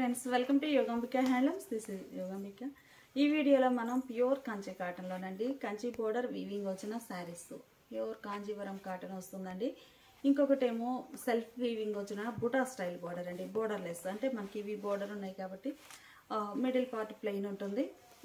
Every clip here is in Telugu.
friends welcome to Yogambika handlooms this is Yogambika ఈ వీడియోలో మనం ప్యూర్ కంచి కాటన్లోనండి కంచి బోర్డర్ వీవింగ్ వచ్చిన శారీస్ ప్యూర్ కాంజీవరం కాటన్ వస్తుందండి ఇంకొకటేమో సెల్ఫ్ వీవింగ్ వచ్చిన బుటా స్టైల్ బోర్డర్ అండి బోర్డర్ లెస్ అంటే మనకి ఇవి బోర్డర్ ఉన్నాయి కాబట్టి మిడిల్ పార్ట్ ప్లెయిన్ ఉంటుంది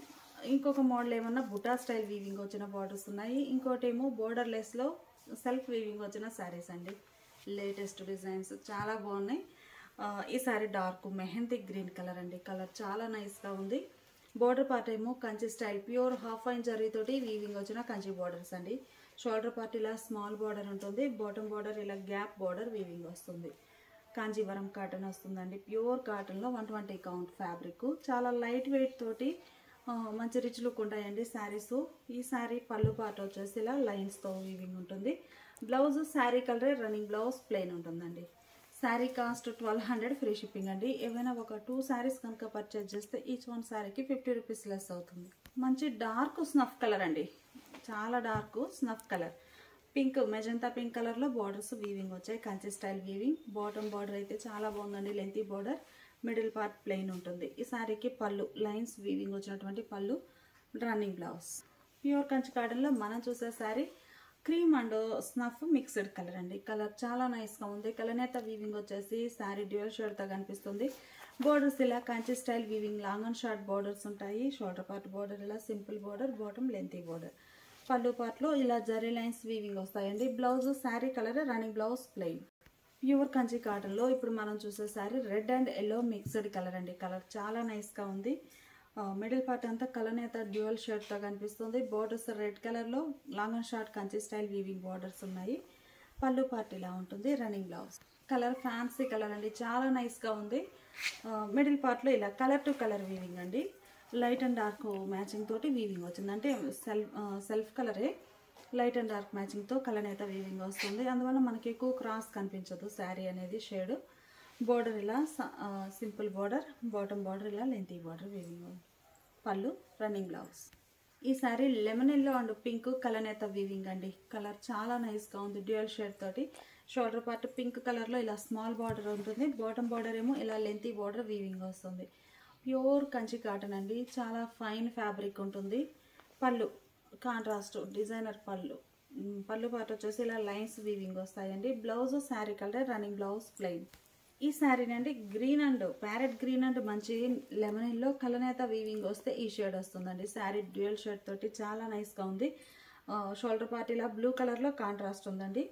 ఇంకొక మోడల్ ఏమన్నా బుటా స్టైల్ వీవింగ్ వచ్చిన బార్డర్స్ ఉన్నాయి ఇంకోటి ఏమో బోర్డర్ లెస్లో సెల్ఫ్ వీవింగ్ వచ్చిన శారీస్ అండి లేటెస్ట్ డిజైన్స్ చాలా బాగున్నాయి ఆ, ఈ sari dark mehndi green colour అండి కలర్ చాలా నైస్గా ఉంది బోర్డర్ పార్ట్ ఏమో కంచి స్టైల్ ప్యూర్ హాఫ్ ఐన్ జరీతోటి వీవింగ్ వచ్చిన కంచి బోర్డర్స్ అండి షోల్డర్ పార్ట్ ఇలా స్మాల్ బార్డర్ ఉంటుంది బాటమ్ బార్డర్ ఇలా గ్యాప్ బార్డర్ వీవింగ్ వస్తుంది కాంజీవరం కాటన్ వస్తుందండి ప్యూర్ కాటన్లో వన్ ట్వంటీ కౌంట్ ఫ్యాబ్రిక్ చాలా లైట్ వెయిట్ తోటి ఆ, మంచి రిచ్ లుక్ ఉంటాయండి శారీస్ ఈ శారీ పళ్ళు పాట వచ్చేసి ఇలా లైన్స్తో వీవింగ్ ఉంటుంది blouse sari colour running blouse plain ఉంటుందండి sari cost twelve hundred free shipping అండి ఏవైనా ఒక టూ శారీస్ కనుక పర్చేజ్ చేస్తే ఈచ్ వన్ శారీకి ఫిఫ్టీ రూపీస్ లెస్ అవుతుంది మంచి డార్క్ స్నఫ్ కలర్ అండి చాలా dark snuff colour pink magenta pink కలర్లో బార్డర్స్ వీవింగ్ వచ్చాయి Kanchi style weaving bottom border అయితే చాలా బాగుందండి lengthy border middle part plain ఉంటుంది ఈ శారీకి పళ్ళు లైన్స్ వీవింగ్ వచ్చినటువంటి పళ్ళు రన్నింగ్ బ్లౌజ్ ప్యూర్ కంచి కాటన్లో మనం చూసే sari cream and snuff mixed colour అండి కలర్ చాలా నైస్గా ఉంది కలనేత వీవింగ్ వచ్చేసి శారీ డ్యూయల్ షేడ్తో కనిపిస్తుంది బోర్డర్స్ ఇలా Kanchi style weaving long and short borders ఉంటాయి షోల్డర్ పార్ట్ బోర్డర్ ఇలా simple border bottom lengthy border పళ్ళు పార్ట్లో ఇలా జరీ లైన్స్ వీవింగ్ వస్తాయండి blouse sari colour running blouse plain pure Kanchi కాటన్లో ఇప్పుడు మనం చూసే sari red and yellow mixed colour అండి కలర్ చాలా నైస్గా ఉంది మిడిల్ పార్ట్ అంతా కలనేత డ్యూయల్ షర్ట్తో కనిపిస్తుంది బోర్డర్స్ రెడ్ కలర్లో long and short Kanchi style weaving borders ఉన్నాయి పళ్ళు పార్ట్ ఇలా ఉంటుంది running blouse colour fancy colour అండి చాలా నైస్గా ఉంది మిడిల్ పార్ట్లో ఇలా కలర్ టు కలర్ వీవింగ్ అండి లైట్ అండ్ డార్క్ మ్యాచింగ్ తోటి వీవింగ్ వచ్చింది అంటే సెల్ఫ్ సెల్ఫ్ కలరే లైట్ అండ్ డార్క్ మ్యాచింగ్తో కలనేత వీవింగ్ వస్తుంది అందువల్ల మనకి ఎక్కువ క్రాస్ కనిపించదు శారీ అనేది షేడ్ బోర్డర్ ఇలా సింపుల్ బోర్డర్ బాటమ్ బోర్డర్ ఇలా లెంతీ బోర్డర్ వీవింగ్ పళ్ళు రన్నింగ్ బ్లౌజ్ ఈ sari lemon yellow and pink కలనేత వీవింగ్ అండి కలర్ చాలా నైస్గా ఉంది డ్యూయల్ షేడ్ తోటి షోల్డర్ పార్ట్ పింక్ కలర్లో ఇలా స్మాల్ బార్డర్ ఉంటుంది బాటమ్ బార్డర్ ఏమో ఇలా లెంతీ బార్డర్ వీవింగ్ వస్తుంది ప్యూర్ కంచి కాటన్ అండి చాలా ఫైన్ ఫ్యాబ్రిక్ ఉంటుంది పళ్ళు కాంట్రాస్ట్ డిజైనర్ పళ్ళు మ్, పళ్ళు పాట వచ్చేసి ఇలా లైన్స్ వీవింగ్ వస్తాయండి blouse sari colour running blouse plain ఈ శారీని అండి green and parrot green and మంచి లెమన్ ఎల్లో కలనేత వీవింగ్ వస్తే ఈ షేడ్ వస్తుందండి శారీ డ్యూయల్ షేడ్ తోటి చాలా నైస్గా ఉంది షోల్డర్ పార్ట్ ఇలా బ్లూ కలర్లో కాంట్రాస్ట్ ఉందండి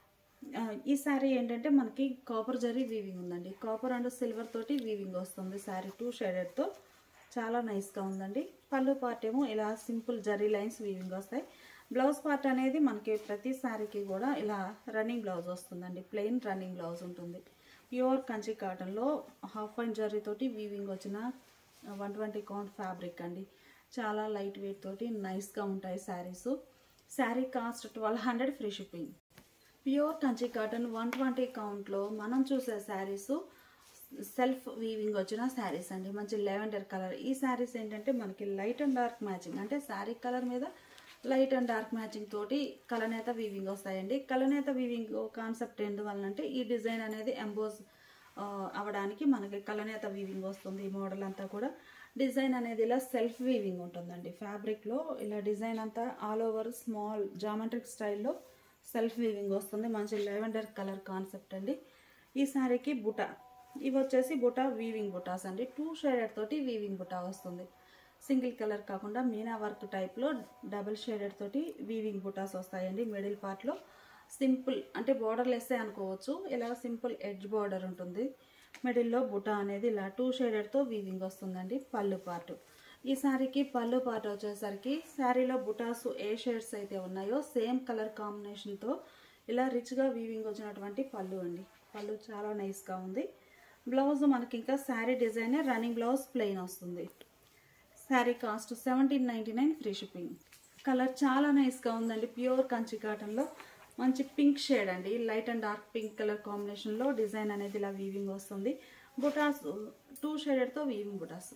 ఆ, ఈ శారీ ఏంటంటే మనకి కాపర్ జరీ వీవింగ్ ఉందండి కాపర్ అండ్ సిల్వర్ తోటి వీవింగ్ వస్తుంది శారీ టూ షేడెడ్తో చాలా నైస్గా ఉందండి పళ్ళు పార్ట్ ఏమో ఇలా సింపుల్ జరీ లైన్స్ వీవింగ్ వస్తాయి బ్లౌజ్ పార్ట్ అనేది మనకి ప్రతి శారీకి కూడా ఇలా రన్నింగ్ బ్లౌజ్ వస్తుందండి ప్లెయిన్ రన్నింగ్ బ్లౌజ్ ఉంటుంది ప్యూర్ కంచి కాటన్లో హాఫ్ అండ్ జరీ తోటి వీవింగ్ వచ్చిన వన్ ట్వంటీ కౌంట్ ఫ్యాబ్రిక్ అండి చాలా లైట్ వెయిట్ తోటి నైస్గా ఉంటాయి saris sari cost twelve hundred free shipping pure Kanchi cotton one twenty కౌంట్లో మనం చూసే శారీస్ సెల్ఫ్ వీవింగ్ వచ్చిన శారీస్ అండి మంచి లెవెండర్ కలర్ ఈ శారీస్ ఏంటంటే మనకి లైట్ అండ్ డార్క్ మ్యాచింగ్ అంటే శారీ కలర్ మీద లైట్ అండ్ డార్క్ మ్యాచింగ్ తోటి కలనేత వీవింగ్ వస్తాయండి కలనేత వీవింగ్ కాన్సెప్ట్ ఎందువల్లంటే ఈ డిజైన్ అనేది ఎంబోజ్ అవడానికి మనకి కలనేత వీవింగ్ వస్తుంది ఈ మోడల్ అంతా కూడా డిజైన్ అనేది ఇలా సెల్ఫ్ వీవింగ్ ఉంటుందండి ఫ్యాబ్రిక్లో ఇలా డిజైన్ అంతా ఆల్ ఓవర్ స్మాల్ జామెట్రిక్ స్టైల్లో సెల్ఫ్ వీవింగ్ వస్తుంది మంచి లెవెండర్ కలర్ కాన్సెప్ట్ అండి ఈ శారీకి బుటా ఇవి వచ్చేసి బుటా వీవింగ్ బుటాస్ అండి టూ షేడెడ్ తోటి వీవింగ్ బుటా వస్తుంది సింగిల్ కలర్ కాకుండా మీనా వర్క్ టైప్లో డబుల్ షేడెడ్ తోటి వీవింగ్ బుటాస్ వస్తాయండి మిడిల్ పార్ట్లో సింపుల్ అంటే బార్డర్ లెస్సే అనుకోవచ్చు ఇలా సింపుల్ ఎడ్జ్ బార్డర్ ఉంటుంది మిడిల్లో బుటా అనేది ఇలా టూ షేడెడ్తో వీవింగ్ వస్తుందండి పళ్ళు పార్ట్ ఈ శారీకి పళ్ళు పార్ట్ వచ్చేసరికి శారీలో బుటాస్ ఏ షేడ్స్ అయితే ఉన్నాయో సేమ్ కలర్ కాంబినేషన్తో ఇలా రిచ్గా వీవింగ్ వచ్చినటువంటి పళ్ళు అండి పళ్ళు చాలా నైస్గా ఉంది బ్లౌజ్ మనకి ఇంకా sari design running blouse plain వస్తుంది sari cost seventeen ninety nine free shipping colour చాలా నైస్గా ఉందండి ప్యూర్ కంచి కాటన్లో మంచి పింక్ షేడ్ అండి light and dark pink colour కాంబినేషన్లో డిజైన్ అనేది ఇలా వీవింగ్ వస్తుంది బుటాస్ టూ షేడెడ్తో వీవింగ్ బుటాస్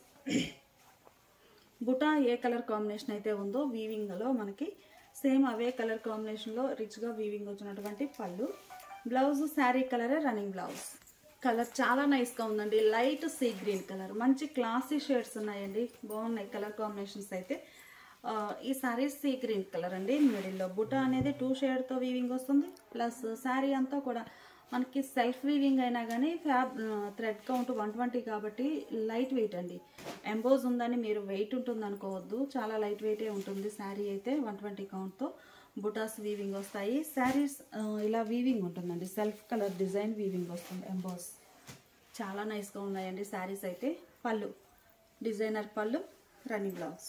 బుటా ఏ కలర్ కాంబినేషన్ అయితే ఉందో వీవింగ్లో మనకి సేమ్ అవే కలర్ కాంబినేషన్లో రిచ్గా వీవింగ్ వచ్చినటువంటి పళ్ళు బ్లౌజ్ శారీ కలరే రన్నింగ్ బ్లౌజ్ కలర్ చాలా నైస్గా ఉందండి లైట్ సీ గ్రీన్ కలర్ మంచి క్లాసీ షేడ్స్ ఉన్నాయండి బాగున్నాయి కలర్ కాంబినేషన్స్ అయితే ఆ, ఈ శారీ సీ గ్రీన్ కలర్ అండి మిడిల్లో బుట్ట అనేది టూ షేడ్తో వీవింగ్ వస్తుంది ప్లస్ శారీ అంతా కూడా మనకి సెల్ఫ్ వీవింగ్ అయినా కానీ fab thread count one twenty కాబట్టి లైట్ వెయిట్ అండి ఎంబోజ్ ఉందని మీరు వెయిట్ ఉంటుంది అనుకోవద్దు చాలా లైట్ వెయిటే ఉంటుంది శారీ అయితే వన్ ట్వంటీ కౌంట్తో బుటాస్ వీవింగ్ వస్తాయి శారీస్ ఇలా వీవింగ్ ఉంటుందండి సెల్ఫ్ కలర్ డిజైన్ వీవింగ్ వస్తుంది ఎంబోస్ చాలా నైస్గా ఉన్నాయండి శారీస్ అయితే పళ్ళు డిజైనర్ పళ్ళు రన్నింగ్ బ్లౌజ్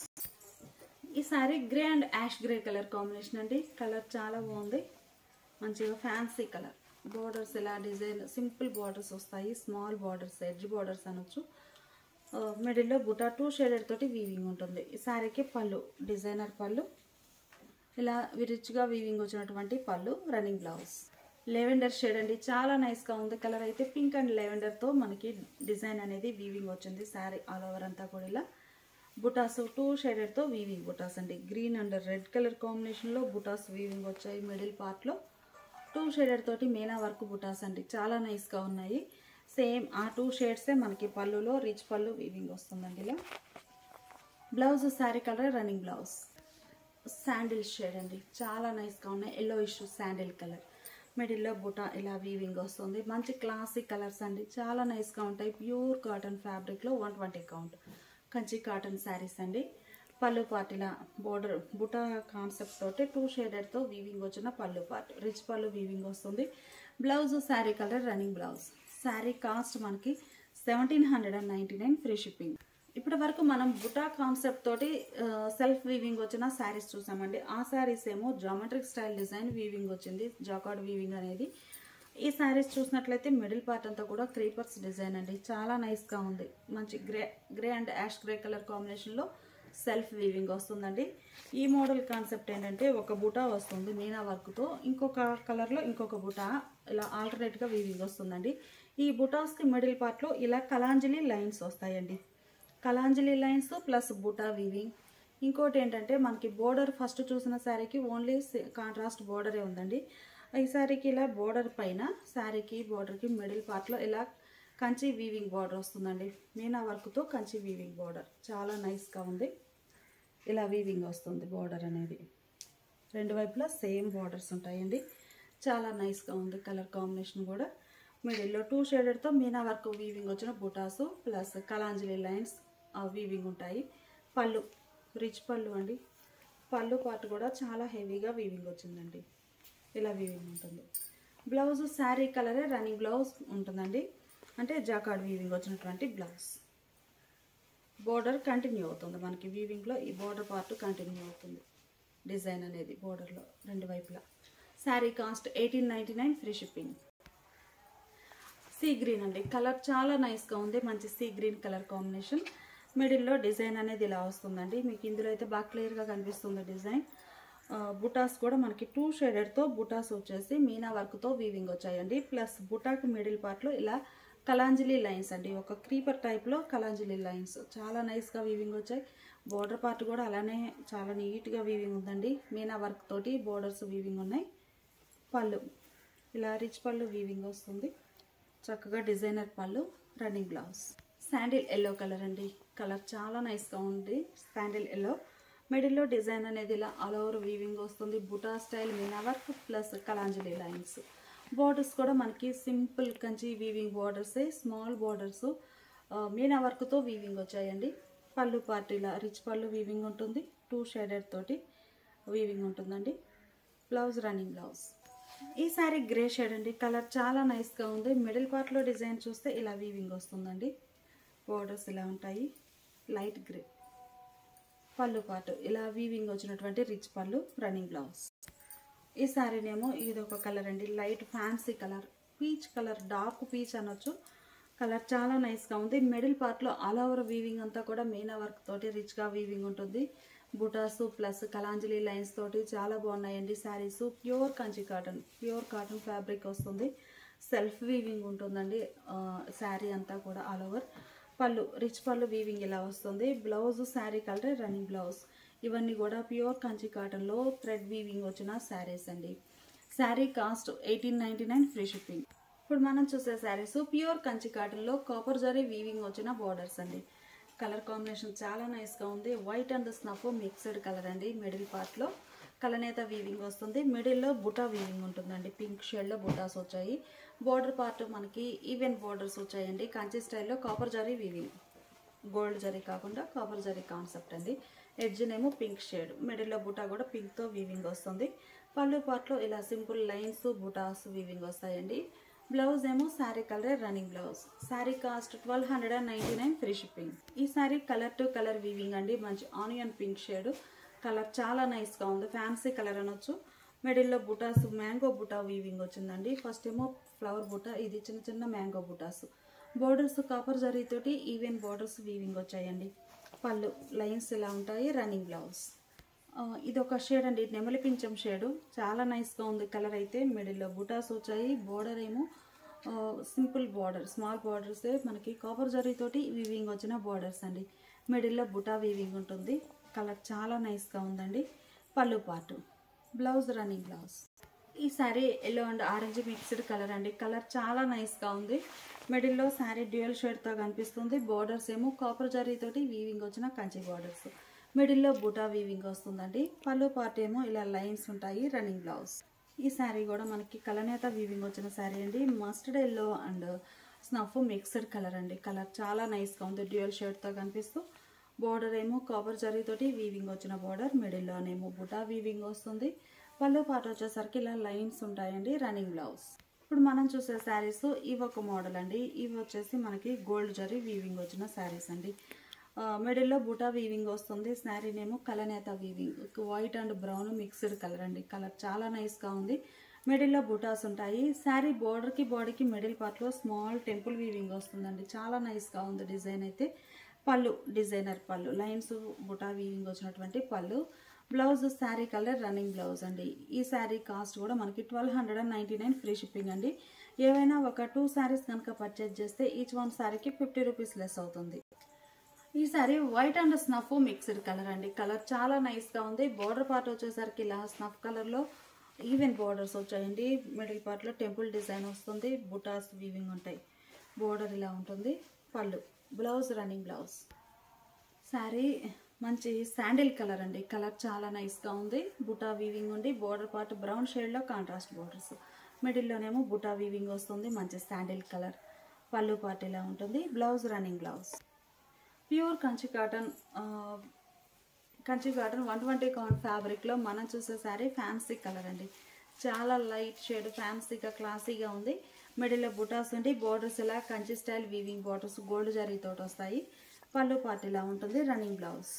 ఈ sari grey and ash grey colour combination అండి కలర్ చాలా బాగుంది మంచిగా ఫ్యాన్సీ కలర్ బోర్డర్స్ ఇలా డిజైన్ సింపుల్ బార్డర్స్ వస్తాయి స్మాల్ బార్డర్స్ ఎడ్జ్ బార్డర్స్ అనొచ్చు మిడిల్లో బుటా టూ షేడెడ్ తోటి వీవింగ్ ఉంటుంది ఈ శారీకి పళ్ళు డిజైనర్ పళ్ళు ఇలా రిచ్గా వీవింగ్ వచ్చినటువంటి పళ్ళు రన్నింగ్ బ్లౌజ్ లెవెండర్ షేడ్ అండి చాలా నైస్గా ఉంది కలర్ అయితే పింక్ అండ్ లెవెండర్తో మనకి డిజైన్ అనేది వీవింగ్ వచ్చింది శారీ ఆల్ ఓవర్ అంతా కూడా ఇలా బుటాస్ టూ షేడెడ్తో వీవింగ్ బుటాస్ అండి గ్రీన్ అండ్ రెడ్ కలర్ కాంబినేషన్లో బుటాస్ వీవింగ్ వచ్చాయి మిడిల్ పార్ట్లో టూ షేడెడ్ తోటి మీనా వర్క్ బుటాస్ అండి చాలా నైస్గా ఉన్నాయి సేమ్ ఆ టూ షేడ్సే మనకి పళ్ళులో రిచ్ పళ్ళు వీవింగ్ వస్తుందండి ఇలా blouse sari colour running blouse sandal shade అండి చాలా నైస్గా ఉన్నాయి ఎల్లో ఇష్యూ శాండిల్ కలర్ మిడిల్లో బుటా ఇలా వీవింగ్ వస్తుంది మంచి క్లాసిక్ కలర్స్ అండి చాలా నైస్గా ఉంటాయి ప్యూర్ కాటన్ ఫ్యాబ్రిక్లో one twenty count Kanchi cotton saris అండి పళ్ళు పార్ట్ ఇలా బోర్డర్ బుటా కాన్సెప్ట్ తోటి టూ షేడెడ్తో వీవింగ్ వచ్చిన pallu part rich pallu weaving వస్తుంది blouse sari colour running blouse sari cost మనకి seventeen hundred and ninety nine free shipping ఇప్పటి వరకు మనం బుటా కాన్సెప్ట్ తోటి సెల్ఫ్ వీవింగ్ వచ్చిన శారీస్ చూసామండి ఆ శారీస్ ఏమో జామెట్రిక్ స్టైల్ డిజైన్ వీవింగ్ వచ్చింది జాకార్డ్ వీవింగ్ అనేది ఈ శారీస్ చూసినట్లయితే మిడిల్ పార్ట్ అంతా కూడా క్రీపర్స్ డిజైన్ అండి చాలా నైస్గా ఉంది మంచి grey grey and ash grey colour కాంబినేషన్లో సెల్ఫ్ వీవింగ్ వస్తుందండి ఈ మోడల్ కాన్సెప్ట్ ఏంటంటే ఒక బుటా వస్తుంది మీనా వర్క్తో ఇంకొక కలర్లో ఇంకొక బుటా ఇలా ఆల్టర్నేట్గా వీవింగ్ వస్తుందండి ఈ బుటాస్కి మిడిల్ పార్ట్లో ఇలా కలాంజలి లైన్స్ వస్తాయండి కలాంజలి లైన్స్ ప్లస్ బుటా వీవింగ్ ఇంకోటి ఏంటంటే మనకి బోర్డర్ ఫస్ట్ చూసిన శారీకి ఓన్లీ కాంట్రాస్ట్ బోర్డరే ఉందండి ఈ శారీకి ఇలా బోర్డర్ పైన శారీకి బోర్డర్కి మిడిల్ పార్ట్లో ఇలా కంచి వీవింగ్ బార్డర్ వస్తుందండి మీనా వర్క్తో కంచి వీవింగ్ బార్డర్ చాలా నైస్గా ఉంది ఇలా వీవింగ్ వస్తుంది బార్డర్ అనేది రెండు వైపులా సేమ్ బార్డర్స్ ఉంటాయండి చాలా నైస్గా ఉంది కలర్ కాంబినేషన్ కూడా మిడిల్లో టూ షేడెడ్తో మీనా వర్క్ వీవింగ్ వచ్చిన బుటాసు ప్లస్ కలాంజలి లైన్స్ వీవింగ్ ఉంటాయి పళ్ళు రిచ్ పళ్ళు అండి పళ్ళు పార్ట్ కూడా చాలా హెవీగా వీవింగ్ వచ్చిందండి ఇలా వీవింగ్ ఉంటుంది బ్లౌజ్ శారీ కలరే రన్నింగ్ బ్లౌజ్ ఉంటుందండి అంటే జాకార్డ్ వీవింగ్ వచ్చినటువంటి బ్లౌజ్ బోర్డర్ కంటిన్యూ అవుతుంది మనకి వీవింగ్లో ఈ బోర్డర్ పార్ట్ కంటిన్యూ అవుతుంది డిజైన్ అనేది బోర్డర్లో రెండు వైపులా sari cost eighteen ninety nine free shipping sea green అండి కలర్ చాలా నైస్గా ఉంది మంచి సీ గ్రీన్ కలర్ కాంబినేషన్ మిడిల్లో డిజైన్ అనేది ఇలా వస్తుందండి మీకు ఇందులో అయితే బాగా క్లియర్గా కనిపిస్తుంది డిజైన్ ఆ, బుటాస్ కూడా మనకి టూ షేడెడ్తో బుటాస్ వచ్చేసి మీనా వర్క్తో వీవింగ్ వచ్చాయండి ప్లస్ బుటాకి మిడిల్ పార్ట్లో ఇలా కలాంజలి లైన్స్ అండి ఒక క్రీపర్ టైప్లో కలాంజలి లైన్స్ చాలా నైస్గా వీవింగ్ వచ్చాయి బోర్డర్ పార్ట్ కూడా అలానే చాలా నీట్గా వీవింగ్ ఉందండి మీనా వర్క్ తోటి బోర్డర్స్ వీవింగ్ ఉన్నాయి పళ్ళు ఇలా రిచ్ పళ్ళు వీవింగ్ వస్తుంది చక్కగా designer pallu running blouse sandal yellow colour అండి కలర్ చాలా నైస్గా ఉంది శాండిల్ ఎల్లో మిడిల్లో డిజైన్ అనేది ఇలా ఆల్ ఓవర్ వీవింగ్ వస్తుంది బుటా స్టైల్ మీనా వర్క్ ప్లస్ కలాంజలి లైన్స్ బార్డర్స్ కూడా మనకి సింపుల్ కంచి వీవింగ్ బార్డర్సే స్మాల్ బార్డర్స్ మీనా వర్క్తో వీవింగ్ వచ్చాయండి పళ్ళు పార్ట్ ఇలా రిచ్ పళ్ళు వీవింగ్ ఉంటుంది టూ షేడెడ్ తోటి వీవింగ్ ఉంటుందండి బ్లౌజ్ రన్నింగ్ బ్లౌజ్ ఈ సారీ గ్రే షేడ్ అండి కలర్ చాలా నైస్గా ఉంది మిడిల్ పార్ట్లో డిజైన్ చూస్తే ఇలా వీవింగ్ వస్తుందండి బోర్డర్స్ ఇలా ఉంటాయి లైట్ గ్రే పళ్ళు పాటు ఇలా వీవింగ్ వచ్చినటువంటి రిచ్ పళ్ళు రన్నింగ్ బ్లౌజ్ ఈ శారీనేమో ఇది ఒక కలర్ అండి light fancy colour peach colour dark peach అనొచ్చు కలర్ చాలా నైస్గా ఉంది మిడిల్ పార్ట్లో ఆల్ ఓవర్ వీవింగ్ అంతా కూడా మీనా వర్క్ తోటి రిచ్గా వీవింగ్ ఉంటుంది బుటాసు ప్లస్ కలాంజలి లైన్స్ తోటి చాలా బాగున్నాయండి saris pure Kanchi cotton pure cotton fabric వస్తుంది సెల్ఫ్ వీవింగ్ ఉంటుందండి శారీ అంతా కూడా all over pallu rich pallu weaving ఇలా వస్తుంది blouse sari colour running blouse ఇవన్నీ కూడా ప్యూర్ కంచి కాటన్లో థ్రెడ్ వీవింగ్ వచ్చిన శారీస్ అండి sari cost eighteen ninety nine free shipping ఇప్పుడు మనం చూసే శారీస్ ప్యూర్ కంచి కాటన్లో కాపర్ జరీ వీవింగ్ వచ్చిన బార్డర్స్ అండి కలర్ కాంబినేషన్ చాలా నైస్గా ఉంది white and snuff mixed colour అండి మిడిల్ పార్ట్లో కలనేత వీవింగ్ వస్తుంది మిడిల్లో బుటా వీవింగ్ ఉంటుందండి పింక్ షేడ్లో బుటాస్ వచ్చాయి బార్డర్ పార్ట్ మనకి ఈవెన్ బార్డర్స్ వచ్చాయండి కంచి స్టైల్లో copper zari weaving gold zari కాకుండా కాపర్ జరీ కాన్సెప్ట్ అండి ఎడ్జ్నేమో పింక్ షేడ్ మిడిల్లో బుటా కూడా పింక్తో వీవింగ్ వస్తుంది పళ్ళు పార్ట్లో ఇలా సింపుల్ లైన్స్ బుటాస్ వీవింగ్ వస్తాయండి బ్లౌజ్ ఏమో sari colour running blouse sari cost twelve hundred and ninety nine free shipping ఈ sari colour to colour weaving అండి మంచి ఆనియన్ పింక్ షేడ్ కలర్ చాలా నైస్గా ఉంది ఫ్యాన్సీ కలర్ అనొచ్చు మిడిల్లో బుటాస్ మ్యాంగో బుటా వీవింగ్ వచ్చిందండి ఫస్ట్ ఏమో ఫ్లవర్ బుటా ఇది చిన్న చిన్న మ్యాంగో బుటాస్ బోర్డర్స్ కాపర్ జరీతోటి ఈవెన్ బోర్డర్స్ వీవింగ్ వచ్చాయండి పళ్ళు లైన్స్ ఇలా ఉంటాయి రన్నింగ్ బ్లౌజ్ ఆ, ఇది ఒక షేడ్ అండి నెమలి పింఛం షేడు చాలా నైస్గా ఉంది కలర్ అయితే మిడిల్లో బుటాస్ వచ్చాయి బోర్డర్ ఏమో ఆ, సింపుల్ బార్డర్ స్మాల్ బార్డర్స్ మనకి కాపర్ జరీతోటి వీవింగ్ వచ్చిన బార్డర్స్ అండి మిడిల్లో బుటా వీవింగ్ ఉంటుంది కలర్ చాలా నైస్గా ఉందండి పళ్ళు పాటు బ్లౌజ్ రన్నింగ్ బ్లౌజ్ ఈ sari yellow and orange mixed colour అండి కలర్ చాలా నైస్గా ఉంది మిడిల్లో శారీ డ్యూయల్ షేడ్తో కనిపిస్తుంది బార్డర్స్ ఏమో కాపర్ జరీతోటి వీవింగ్ వచ్చిన కంచి బార్డర్స్ మిడిల్లో బుటా వీవింగ్ వస్తుందండి పళ్ళు పార్ట్ ఏమో ఇలా లైన్స్ ఉంటాయి రన్నింగ్ బ్లౌజ్ ఈ శారీ కూడా మనకి కలనేత వీవింగ్ వచ్చిన శారీ అండి mustard yellow and snuff mixed colour అండి కలర్ చాలా నైస్గా ఉంది డ్యూయల్ షేడ్తో కనిపిస్తూ బార్డర్ ఏమో కాపర్ జరీతోటి వీవింగ్ వచ్చిన బార్డర్ మిడిల్లోనేమో బుటా వీవింగ్ వస్తుంది పళ్ళు పాట వచ్చేసరికి ఇలా లైన్స్ ఉంటాయండి రన్నింగ్ బ్లౌజ్ ఇప్పుడు మనం చూసే శారీస్ ఇవి ఒక మోడల్ అండి ఇవి వచ్చేసి మనకి గోల్డ్ జరీ వీవింగ్ వచ్చిన శారీస్ అండి ఆ, మిడిల్లో బుటా వీవింగ్ వస్తుంది శారీనేమో కలనేత weaving white and brown mixed colour అండి కలర్ చాలా నైస్గా ఉంది మిడిల్లో బుటాస్ ఉంటాయి శారీ బోర్డర్కి బాడీకి మిడిల్ పార్ట్లో స్మాల్ టెంపుల్ వీవింగ్ వస్తుందండి చాలా నైస్గా ఉంది డిజైన్ అయితే పళ్ళు డిజైనర్ పళ్ళు లైన్స్ బుటా వీవింగ్ వచ్చినటువంటి pallu blouse sari colour running blouse అండి ఈ శారీ కాస్ట్ కూడా మనకి twelve hundred and ninety nine free shipping అండి ఏవైనా ఒక టూ శారీస్ కనుక పర్చేజ్ చేస్తే ఈచ్ వన్ శారీకి ఫిఫ్టీ రూపీస్ లెస్ అవుతుంది ఈ sari white and snuff mixed colour అండి కలర్ చాలా నైస్గా ఉంది బోర్డర్ పార్ట్ వచ్చేసరికి ఇలా స్నఫ్ కలర్లో ఈవెన్ బోర్డర్స్ వచ్చాయండి మిడిల్ పార్ట్లో టెంపుల్ డిజైన్ వస్తుంది బుటాస్ వీవింగ్ ఉంటాయి బోర్డర్ ఇలా ఉంటుంది పళ్ళు బ్లౌజ్ రన్నింగ్ బ్లౌజ్ శారీ మంచి శాండిల్ కలర్ అండి కలర్ చాలా నైస్గా ఉంది బుటా వీవింగ్ ఉంది బోర్డర్ పార్ట్ బ్రౌన్ షేడ్లో కాంట్రాస్ట్ బోర్డర్స్ మిడిల్లోనేమో బుటా వీవింగ్ వస్తుంది మంచి శాండిల్ కలర్ పళ్ళు పార్ట్ ఇలా ఉంటుంది blouse running blouse pure Kanchi cotton ఆ, Kanchi cotton one twenty count ఫ్యాబ్రిక్లో మనం చూసే శారీ ఫ్యాన్సీ కలర్ అండి చాలా లైట్ షేడ్ ఫ్యాన్సీగా క్లాసీగా ఉంది మిడిల్లో బుటాస్ ఉండి బోర్డర్స్ ఇలా Kanchi style weaving borders gold జరీతో వస్తాయి పళ్ళు పార్ట్ ఇలా ఉంటుంది రన్నింగ్ బ్లౌజ్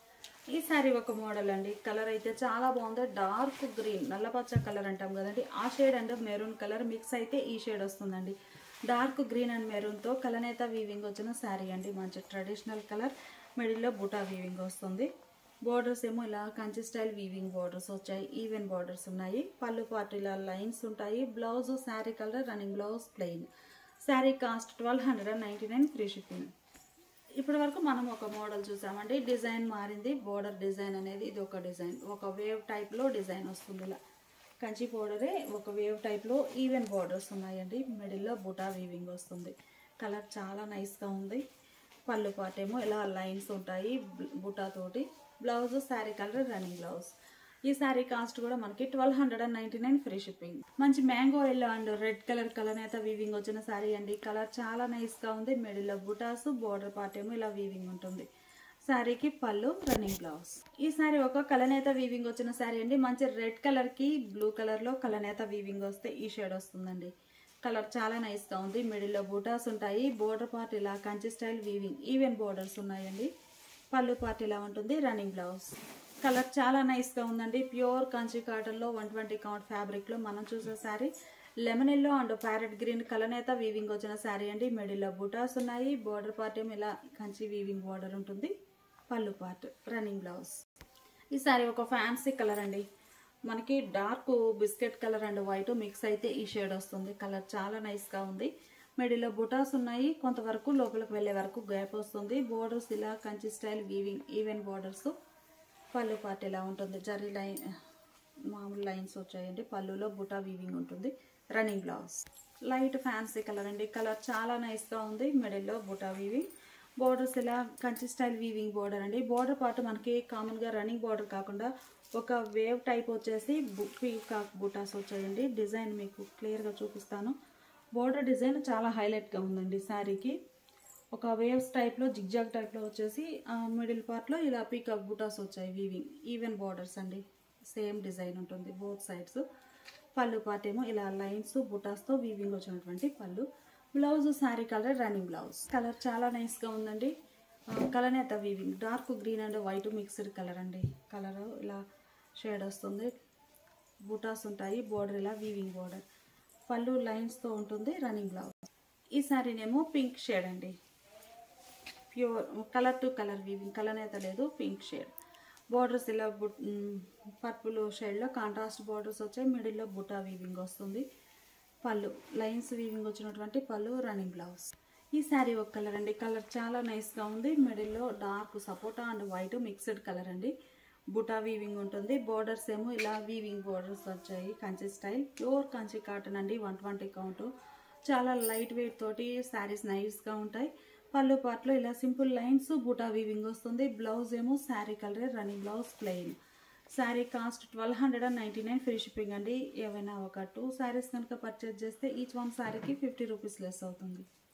ఈ శారీ ఒక మోడల్ అండి కలర్ అయితే చాలా బాగుంది డార్క్ గ్రీన్ నల్లపచ్చ కలర్ అంటాం కదండి ఆ shade and maroon colour mix అయితే ఈ షేడ్ వస్తుందండి డార్క్ గ్రీన్ అండ్ మెరూన్తో కలనేత వీవింగ్ వచ్చిన శారీ అండి మంచి ట్రెడిషనల్ కలర్ మిడిల్లో బుటా వీవింగ్ వస్తుంది బోర్డర్స్ ఏమో ఇలా కంచి స్టైల్ వీవింగ్ బోర్డర్స్ వచ్చాయి ఈవెన్ బోర్డర్స్ ఉన్నాయి పళ్ళు పాటు ఇలా లైన్స్ ఉంటాయి blouse sari colour running blouse plain sari cost twelve hundred and ninety nine free shipping ఇప్పటి వరకు మనం ఒక మోడల్ చూసామండి డిజైన్ మారింది బోర్డర్ డిజైన్ అనేది ఇది ఒక డిజైన్ ఒక వేవ్ టైప్లో డిజైన్ వస్తుంది ఇలా కంచి బోర్డరే ఒక వేవ్ టైప్లో ఈవెన్ బోర్డర్స్ ఉన్నాయండి మిడిల్లో బుటా వీవింగ్ వస్తుంది కలర్ చాలా నైస్గా ఉంది పళ్ళు పాట ఏమో ఇలా లైన్స్ ఉంటాయి బు- బుటాతోటి blouse sari colour running blouse ఈ శారీ కాస్ట్ కూడా మనకి twelve hundred and ninety nine free shipping మంచి mango yellow and red colour colour అయితే వీవింగ్ వచ్చిన శారీ అండి కలర్ చాలా నైస్గా ఉంది మిడిల్లో బుటాస్ బోర్డర్ పార్ట్ ఏమో ఇలా వీవింగ్ ఉంటుంది శారీకి పళ్ళు రన్నింగ్ బ్లౌజ్ ఈ శారీ ఒక కలనేత వీవింగ్ వచ్చిన శారీ అండి మంచి రెడ్ కలర్ కి బ్లూ కలర్ లో కలనేత వీవింగ్ వస్తే ఈ షేడ్ వస్తుందండి కలర్ చాలా నైస్ గా ఉంది మిడిల్ లో బూటాస్ ఉంటాయి బోర్డర్ పార్ట్ ఇలా Kanchi style weaving even borders ఉన్నాయండి పళ్ళు పార్ట్ ఇలా ఉంటుంది రన్నింగ్ బ్లౌజ్ కలర్ చాలా నైస్ గా ఉందండి ప్యూర్ కంచి కాటన్ లో వన్ ట్వంటీ కౌంట్ ఫ్యాబ్రిక్ లో మనం చూసే sari lemon yellow and parrot green కలనేత వీవింగ్ వచ్చిన శారీ అండి మిడిల్లో బూటాస్ ఉన్నాయి బోర్డర్ పార్ట్ ఏమో ఇలా కంచి వీవింగ్ బోర్డర్ ఉంటుంది పళ్ళు పార్ట్ రన్నింగ్ బ్లౌజ్ ఈ సారీ ఒక ఫ్యాన్సీ కలర్ అండి మనకి dark biscuit colour and white mix అయితే ఈ షేడ్ వస్తుంది కలర్ చాలా నైస్గా ఉంది మిడిల్లో బుటాస్ ఉన్నాయి కొంతవరకు లోపలికి వెళ్ళే వరకు గ్యాప్ వస్తుంది బోర్డర్స్ ఇలా Kanchi style weaving even borders పళ్ళు పార్ట్ ఇలా ఉంటుంది జరీ లైన్ మామూలు లైన్స్ వచ్చాయండి పళ్ళులో బుటా వీవింగ్ ఉంటుంది running blouse light fancy colour అండి కలర్ చాలా నైస్గా ఉంది మిడిల్లో బుటా వీవింగ్ బోర్డర్స్ ఇలా కంచి స్టైల్ వీవింగ్ బోర్డర్ అండి బోర్డర్ పార్ట్ మనకి కామన్గా రన్నింగ్ బోర్డర్ కాకుండా ఒక వేవ్ టైప్ వచ్చేసి పీకాక్ బుటాస్ వచ్చాయండి డిజైన్ మీకు క్లియర్గా చూపిస్తాను బోర్డర్ డిజైన్ చాలా హైలైట్గా ఉందండి శారీకి ఒక వేవ్స్ టైప్లో జిగ్జాగ్ టైప్లో వచ్చేసి మిడిల్ పార్ట్లో ఇలా పీకాక్ బుటాస్ వచ్చాయి వీవింగ్ ఈవెన్ బార్డర్స్ అండి సేమ్ డిజైన్ ఉంటుంది బోత్ సైడ్స్ పళ్ళు పార్ట్ ఏమో ఇలా లైన్స్ బుటాస్తో వీవింగ్ వచ్చినటువంటి pallu blouse sari colour running blouse colour చాలా నైస్గా ఉందండి కలనేత weaving dark green and white mixed colour అండి కలర్ ఇలా షేడ్ వస్తుంది బుటాస్ ఉంటాయి బోర్డర్ ఇలా వీవింగ్ బోర్డర్ పళ్ళు లైన్స్తో ఉంటుంది రన్నింగ్ బ్లౌజ్ ఈ శారీనేమో పింక్ షేడ్ అండి pure colour to colour weaving colour అయితే లేదు పింక్ షేడ్ బార్డర్స్ ఇలా బుట్ పర్పుల్ షేడ్లో కాంట్రాస్ట్ బార్డర్స్ వచ్చాయి మిడిల్లో బుటా వీవింగ్ వస్తుంది పళ్ళు లైన్స్ వీవింగ్ వచ్చినటువంటి పళ్ళు రన్నింగ్ బ్లౌజ్ ఈ శారీ ఒక కలర్ అండి కలర్ చాలా నైస్గా ఉంది మిడిల్లో డార్క్ సపోటా అండ్ వైట్ మిక్స్డ్ కలర్ అండి బుటా వీవింగ్ ఉంటుంది బోర్డర్స్ ఏమో ఇలా వీవింగ్ బోర్డర్స్ వచ్చాయి Kanchi style pure Kanchi cotton అండి వన్ ట్వంటీ కౌంట్ చాలా లైట్ వెయిట్ తోటి శారీస్ నైస్గా ఉంటాయి పళ్ళు పాటలో ఇలా సింపుల్ లైన్స్ బుటా వీవింగ్ వస్తుంది బ్లౌజ్ ఏమో sari colour running blouse plain sari cost twelve hundred and ninety nine free shipping అండి ఏవైనా ఒక టూ శారీస్ కనుక పర్చేజ్ చేస్తే ఈచ్ వన్ శారీకి ఫిఫ్టీ రూపీస్ లెస్ అవుతుంది